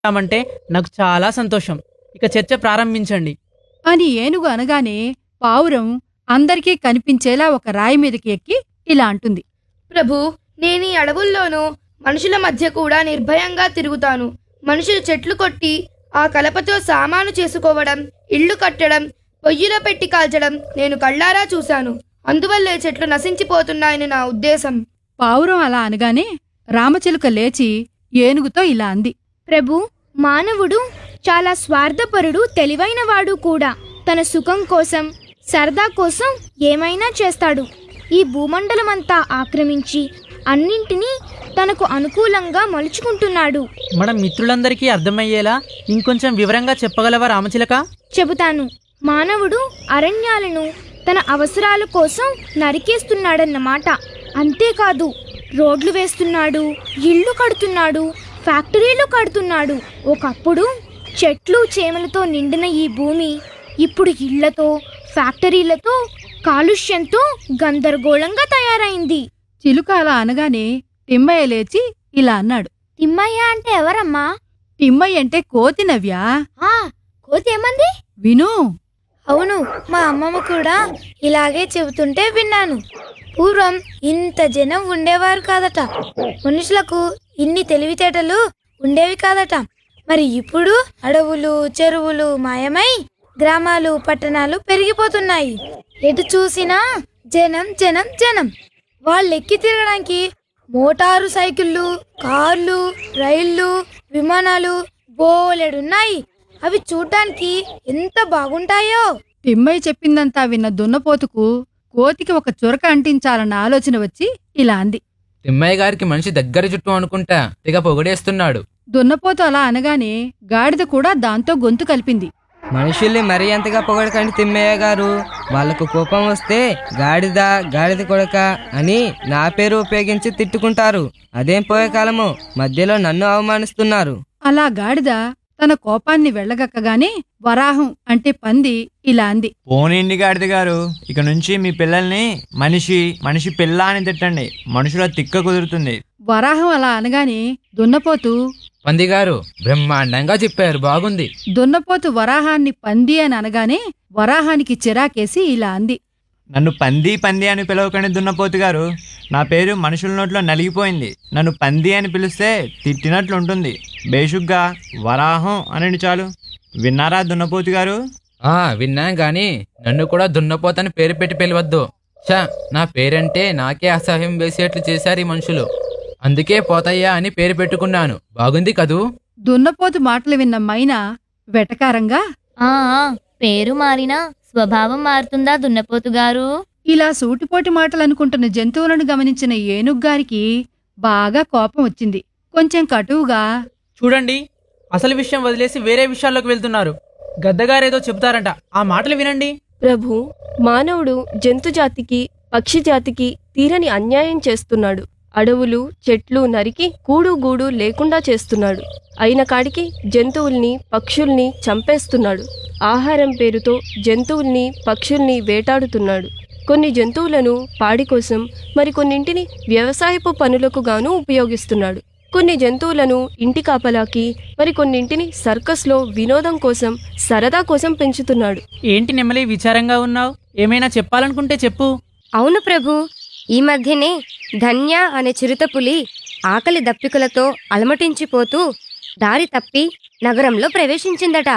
అంటే నాకు చాలా సంతోషం ఇక చర్చ ప్రారంభించండి అని ఏనుగు అనగానే పావురం అందరికీ కనిపించేలా ఒక రాయి మీదకి ఎక్కి ఇలా అంటుంది ప్రభు నేను ఈ అడవుల్లోనూ మనుషుల మధ్య కూడా నిర్భయంగా తిరుగుతాను మనుషులు చెట్లు కొట్టి ఆ కలపతో సామాను చేసుకోవడం ఇళ్ళు కట్టడం పొయ్యిలో పెట్టి కాల్చడం నేను కళ్ళారా చూశాను అందువల్లే చెట్లు నశించిపోతున్నాయని నా ఉద్దేశం పావురం అలా అనగానే రామచిలుక లేచి ఏనుగుతో ఇలా అంది ప్రభు మానవుడు చాలా స్వార్థపరుడు తెలివైనవాడు కూడా తన సుఖం కోసం సరదా కోసం ఏమైనా చేస్తాడు ఈ భూమండలమంతా ఆక్రమించి అన్నింటినీ తనకు అనుకూలంగా మలుచుకుంటున్నాడు మన మిత్రులందరికీ అర్థమయ్యేలా ఇంకొంచెం వివరంగా చెప్పగలవా రామచిలక చెబుతాను మానవుడు అరణ్యాలను తన అవసరాల కోసం నరికేస్తున్నాడన్నమాట అంతేకాదు రోడ్లు వేస్తున్నాడు ఇళ్ళు కడుతున్నాడు ఫ్యాక్టరీలు కడుతున్నాడు ఒకప్పుడు చెట్లు చేమలతో నిండిన ఈ భూమి ఇప్పుడు ఇళ్లతో ఫ్యాక్టరీలతో కాలుష్యంతో గందరగోళంగా తయారైంది చిలుక అలా అనగానే తిమ్మయ్య లేచి ఇలా అన్నాడు తిమ్మయ్య అంటే ఎవరమ్మా తిమ్మయ్య అంటే కోతి నవ్యా ఆ కోతి ఏమంది విను అవును మా అమ్మమ్మ కూడా ఇలాగే చెబుతుంటే విన్నాను పూర్వం ఇంత జనం ఉండేవారు కాదట మనుషులకు ఇన్ని తెలివితేటలు ఉండేవి కాదట మరి ఇప్పుడు అడవులు చెరువులు మాయమై గ్రామాలు పట్టణాలు పెరిగిపోతున్నాయి ఎటు చూసినా జనం జనం జనం వాళ్ళు ఎక్కి తిరగడానికి మోటారు సైకిళ్ళు కార్లు రైళ్లు విమానాలు బోలెడున్నాయి అవి చూడ్డానికి ఎంత బాగుంటాయో తిమ్మయ్య చెప్పిందంతా విన్న దున్నపోతుకు కోతికి ఒక చురక అంటించాలన్న ఆలోచన వచ్చి ఇలా అంది తిమ్మయ్య గారికి మనిషి దగ్గర చుట్టూ అనుకుంటా తెగ పొగడేస్తున్నాడు దున్నపోతు అలా అనగానే గాడిద కూడా దాంతో గొంతు కలిపింది మనుషుల్ని మరీ అంతగా పొగడకండి తిమ్మయ్య గారు వాళ్ళకు కోపం వస్తే గాడిద గాడిద కొడక అని నా పేరు ఉపయోగించి తిట్టుకుంటారు అదేం పోయే కాలము మధ్యలో నన్ను అవమానిస్తున్నారు అలా గాడిద తన కోపాన్ని వెళ్ళగక్కగానే వరాహం అంటే పంది ఇలా అంది పోనీండి గాడిద గారు ఇక నుంచి మీ పిల్లల్ని మనిషి మనిషి పిల్ల అని తిట్టండి మనుషుల తిక్క కుదురుతుంది వరాహం అలా అనగానే దున్నపోతు పందిగారు బ్రహ్మాండంగా చెప్పారు బాగుంది దున్నపోతు వరాహాన్ని పంది అని అనగానే వరాహానికి చిరాకేసి ఇలా అంది నన్ను పంది పంది అని పిలవకండి దున్నపోతు గారు నా పేరు మనుషుల నోట్లో నలిగిపోయింది నన్ను పంది అని పిలిస్తే తిట్టినట్లు ఉంటుంది బేషుగ్గా వరాహం అనండి చాలు విన్నారా దున్నపోతు గారు ఆ విన్నాం గాని నన్ను కూడా దున్నపోతని పేరు పెట్టి పిలవద్దు చా నా పేరంటే నాకే అసహ్యం వేసేట్లు చేశారు ఈ మనుషులు అందుకే పోతయ్యా అని పేరు పెట్టుకున్నాను బాగుంది కదూ దున్నపోతు మాటలు విన్న మైనా వెటకారంగా ఆ ఆ, పేరు మారినా స్వభావం మారుతుందా దున్నపోతు గారు ఇలా సూటిపోటి మాటలు అనుకుంటున్న జంతువులను గమనించిన ఏనుగ్గారికి బాగా కోపం వచ్చింది కొంచెం కటువుగా చూడండి అసలు విషయం వదిలేసి వేరే విషయాల్లోకి వెళ్తున్నారు గద్దగారేదో చెబుతారంట ఆ మాటలు వినండి ప్రభు మానవుడు జంతుజాతికి పక్షి జాతికి తీరని అన్యాయం చేస్తున్నాడు అడవులు చెట్లు నరికి కూడు గూడు లేకుండా చేస్తున్నాడు అయిన కాడికి జంతువుల్ని పక్షుల్ని చంపేస్తున్నాడు ఆహారం పేరుతో జంతువుల్ని పక్షుల్ని వేటాడుతున్నాడు కొన్ని జంతువులను పాడి కోసం మరికొన్నింటిని వ్యవసాయపు పనులకు గాను ఉపయోగిస్తున్నాడు కొన్ని జంతువులను ఇంటి కాపలాకి మరికొన్నింటిని సర్కస్లో వినోదం కోసం సరదా కోసం పెంచుతున్నాడు ఏంటి నెమ్మలి విచారంగా ఉన్నావు ఏమైనా చెప్పాలనుకుంటే చెప్పు అవును ప్రభు ఈ మధ్యనే ధన్య అనే చిరుతపులి ఆకలి దప్పికలతో అలమటించిపోతూ దారి తప్పి నగరంలో ప్రవేశించిందట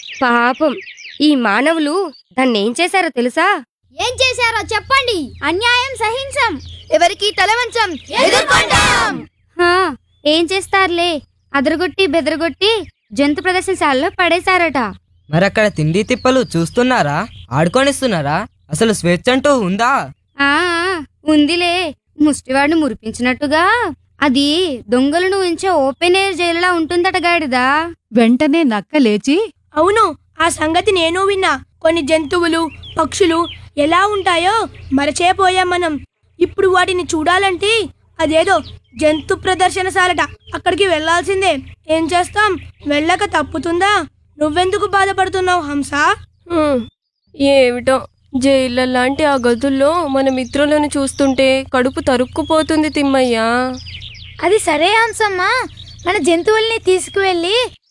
పాపం ఈ మానవులు దాన్నేం చేశారో తెలుసా ఏం చేశారో చెప్పండి అన్యాయం సహించం ఎవరికి తలవంచం ఎదుర్కొంటాం హా, ఏం చేస్తారులే అదరగొట్టి బెదరగొట్టి జంతు ప్రదర్శనశాలలో పడేశారట మరక్కడ తిండి తిప్పలు చూస్తున్నారా ఆడుకొనిస్తున్నారా అసలు స్వేచ్ఛ అంటూ ఉందా ఆ ఆ, ఉందిలే ముష్టివాడిని మురిపించినట్టుగా అది దొంగలను ఉంచే ఓపెన్ ఎయిర్ జైలులా ఉంటుందట గాడిదా వెంటనే నక్క లేచి అవును ఆ సంగతి నేను విన్నా కొన్ని జంతువులు పక్షులు ఎలా ఉంటాయో మరచేపోయాం మనం ఇప్పుడు వాటిని చూడాలంటే అదేదో జంతు ప్రదర్శనశాలట అక్కడికి వెళ్ళాల్సిందే ఏం చేస్తాం వెళ్ళక తప్పుతుందా నువ్వెందుకు బాధపడుతున్నావు హంస హ్మ్, ఏమిటో జైళ్ళ లాంటి ఆ గదుల్లో మన మిత్రులను చూస్తుంటే కడుపు తరుక్కుపోతుంది తిమ్మయ్యా అది సరే హంసమ్మ మన జంతువుల్ని తీసుకువెళ్ళి